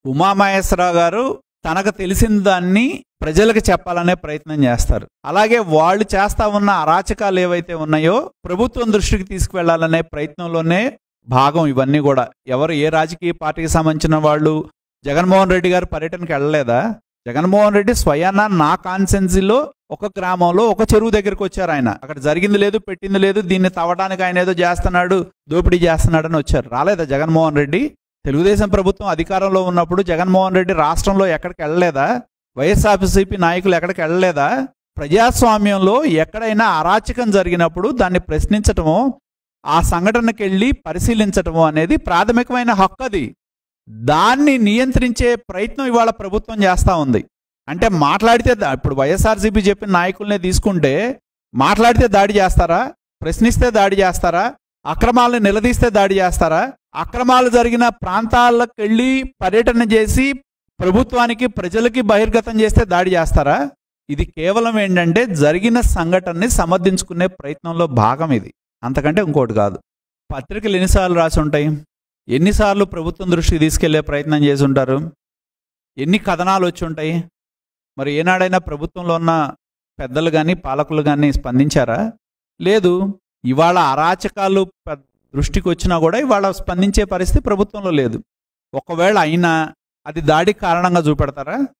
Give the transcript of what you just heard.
ఉమామహేశ్వరరావు గారు తనకు తెలిసిన దాన్ని ప్రజలకు చెప్పాలనే ప్రయత్నం చేస్తారు అలాగే వాళ్ళు చేస్తా ఉన్న అరాచకాలు ఏవైతే ఉన్నాయో ప్రభుత్వం దృష్టికి తీసుకువెళ్లాలనే ప్రయత్నంలోనే భాగం ఇవన్నీ కూడా ఎవరు ఏ రాజకీయ పార్టీకి సంబంధించిన వాళ్ళు జగన్మోహన్ రెడ్డి గారు పర్యటనకి వెళ్ళలేదా జగన్మోహన్ రెడ్డి స్వయాన నా కాన్సెన్సీలో ఒక గ్రామంలో ఒక చెరువు దగ్గరికి వచ్చారు ఆయన అక్కడ జరిగింది లేదు పెట్టింది లేదు దీన్ని తవ్వడానికి ఆయన ఏదో చేస్తున్నాడు దోపిడీ చేస్తున్నాడు అని వచ్చారు రాలేదా జగన్మోహన్ రెడ్డి తెలుగుదేశం ప్రభుత్వం అధికారంలో ఉన్నప్పుడు జగన్మోహన్ రెడ్డి రాష్ట్రంలో ఎక్కడికి వెళ్ళలేదా వైఎస్ఆర్సీపీ నాయకులు ఎక్కడికి వెళ్ళలేదా ప్రజాస్వామ్యంలో ఎక్కడైనా అరాచకం జరిగినప్పుడు దాన్ని ప్రశ్నించటమో ఆ సంఘటనకి వెళ్ళి పరిశీలించటము అనేది ప్రాథమికమైన హక్కు అది దాన్ని నియంత్రించే ప్రయత్నం ఇవాళ ప్రభుత్వం చేస్తూ ఉంది అంటే మాట్లాడితే దా- ఇప్పుడు వైఎస్ఆర్సీపీ చెప్పిన నాయకుల్నే తీసుకుంటే మాట్లాడితే దాడి చేస్తారా ప్రశ్నిస్తే దాడి చేస్తారా అక్రమాలను నిలదీస్తే దాడి చేస్తారా అక్రమాలు జరిగిన ప్రాంతాలకు వెళ్ళి పర్యటన చేసి ప్రభుత్వానికి ప్రజలకి బహిర్గతం చేస్తే దాడి చేస్తారా ఇది కేవలం ఏంటంటే జరిగిన సంఘటనని సమర్థించుకునే ప్రయత్నంలో భాగం ఇది అంతకంటే ఇంకోటి కాదు పత్రికలు ఎన్నిసార్లు రాసి ఉంటాయి ఎన్నిసార్లు ప్రభుత్వం దృష్టికి తీసుకెళ్లే ప్రయత్నం చేసి ఉంటారు ఎన్ని కథనాలు వచ్చి ఉంటాయి మరి ఏనాడైనా ప్రభుత్వంలో ఉన్న పెద్దలు కానీ పాలకులు కానీ స్పందించారా లేదు ఇవాళ అరాచకాలు పె- దృష్టికి వచ్చినా కూడా ఇవాళ స్పందించే పరిస్థితి ప్రభుత్వంలో లేదు ఒకవేళ అయినా అది దాడికి కారణంగా చూపెడతారా